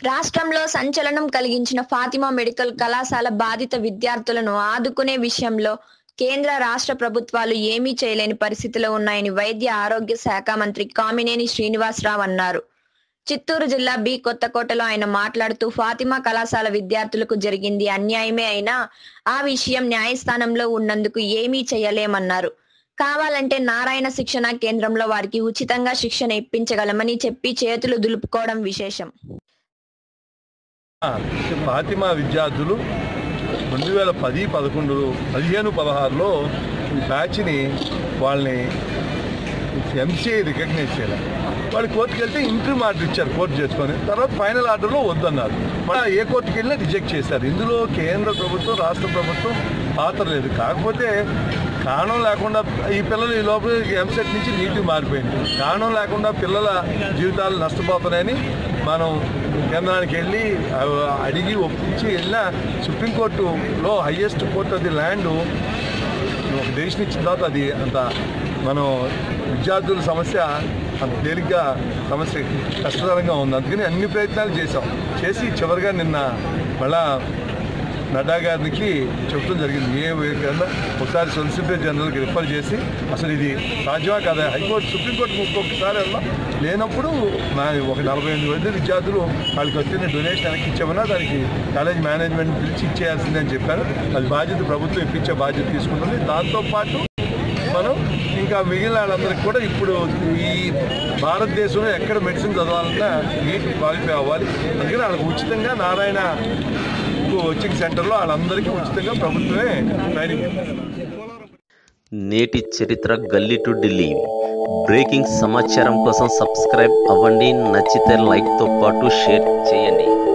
రాష్ట్రంలో సంచలనం కలిగించిన ఫాతిమా మెడికల్ కళాశాల బాధిత విద్యార్థులను ఆదుకునే విషయంలో కేంద్ర రాష్ట్ర ప్రభుత్వాలు ఏమీ చేయలేని పరిస్థితిలో ఉన్నాయని వైద్య ఆరోగ్య శాఖ మంత్రి కామినేని శ్రీనివాసరావు అన్నారు చిత్తూరు జిల్లా బి కొత్తకోటలో ఆయన మాట్లాడుతూ ఫాతిమా కళాశాల విద్యార్థులకు జరిగింది అన్యాయమే అయినా ఆ విషయం న్యాయస్థానంలో ఉన్నందుకు ఏమీ చేయలేమన్నారు కావాలంటే నారాయణ శిక్షణ కేంద్రంలో వారికి ఉచితంగా శిక్షణ ఇప్పించగలమని చెప్పి చేతులు దులుపుకోవడం విశేషం ఫాతిమా విద్యార్థులు రెండు వేల పది పదకొండు పదిహేను పదహారులో ఈ బ్యాచ్ని వాళ్ళని ఎంసీఐ రికగ్నైజ్ చేయాలి వాళ్ళు కోర్టుకి వెళ్తే ఇంటర్ ఆర్డర్ ఇచ్చారు కోర్టు చేసుకొని తర్వాత ఫైనల్ ఆర్డర్లో వద్దన్నారు మళ్ళీ ఏ కోర్టుకి వెళ్ళినా రిజెక్ట్ చేశారు ఇందులో కేంద్ర ప్రభుత్వం రాష్ట్ర ప్రభుత్వం పాత్ర లేదు కాకపోతే కారణం లేకుండా ఈ పిల్లలు ఈ లోపల ఎంసెట్ నుంచి నీటికి మారిపోయింది కారణం లేకుండా పిల్లల జీవితాలు నష్టపోతున్నాయని మనం కేంద్రానికి వెళ్ళి ఆ, అడిగి ఒప్పించి వెళ్ళిన సుప్రీంకోర్టులో హయ్యెస్ట్ కోర్టు అది ల్యాండ్ ఒక దేశం ఇచ్చిన తర్వాత అది అంత మనం విద్యార్థుల సమస్య అంత తేలిగ్గా సమస్య కష్టతరంగా ఉంది అందుకని అన్ని ప్రయత్నాలు చేసాం చేసి చివరిగా నిన్న మళ్ళా నడ్డా గారికి చెప్పడం జరిగింది ఏ విధంగా ఒకసారి సొలిసిటర్ జనరల్కి రిఫర్ చేసి అసలు ఇది సాధ్యమా కదా హైకోర్టు సుప్రీంకోర్టు ఒక్కొక్కసారి వెళ్ళాం లేనప్పుడు నా ఒక నలభై ఎనిమిది మంది విద్యార్థులు వాళ్ళకి వచ్చిన డొనేషన్ వెనక్కి ఇచ్చామన్నా దానికి కాలేజ్ మేనేజ్మెంట్ పిలిచి ఇచ్చేయాల్సిందని చెప్పారు అది బాధ్యత ప్రభుత్వం ఇప్పించే బాధ్యత తీసుకుంటుంది దాంతోపాటు మనం ఇంకా మిగిలిన వాళ్ళందరికీ కూడా ఇప్పుడు ఈ భారతదేశంలో ఎక్కడ మెడిసిన్ చదవాలన్నా నీట్ క్వాలిఫై అవ్వాలి అందుకని వాళ్ళకి ఉచితంగా నారాయణ కోచింగ్ సెంటర్లో వాళ్ళందరికీ ఉచితంగా ప్రభుత్వమే ట్రైనింగ్ ఇస్తుంది. నేటి చరిత్ర గల్లీ టు ఢిల్లీ బ్రేకింగ్ సమాచారం కోసం సబ్స్క్రైబ్ అవ్వండి నచ్చితే లైక్తో పాటు షేర్ చేయండి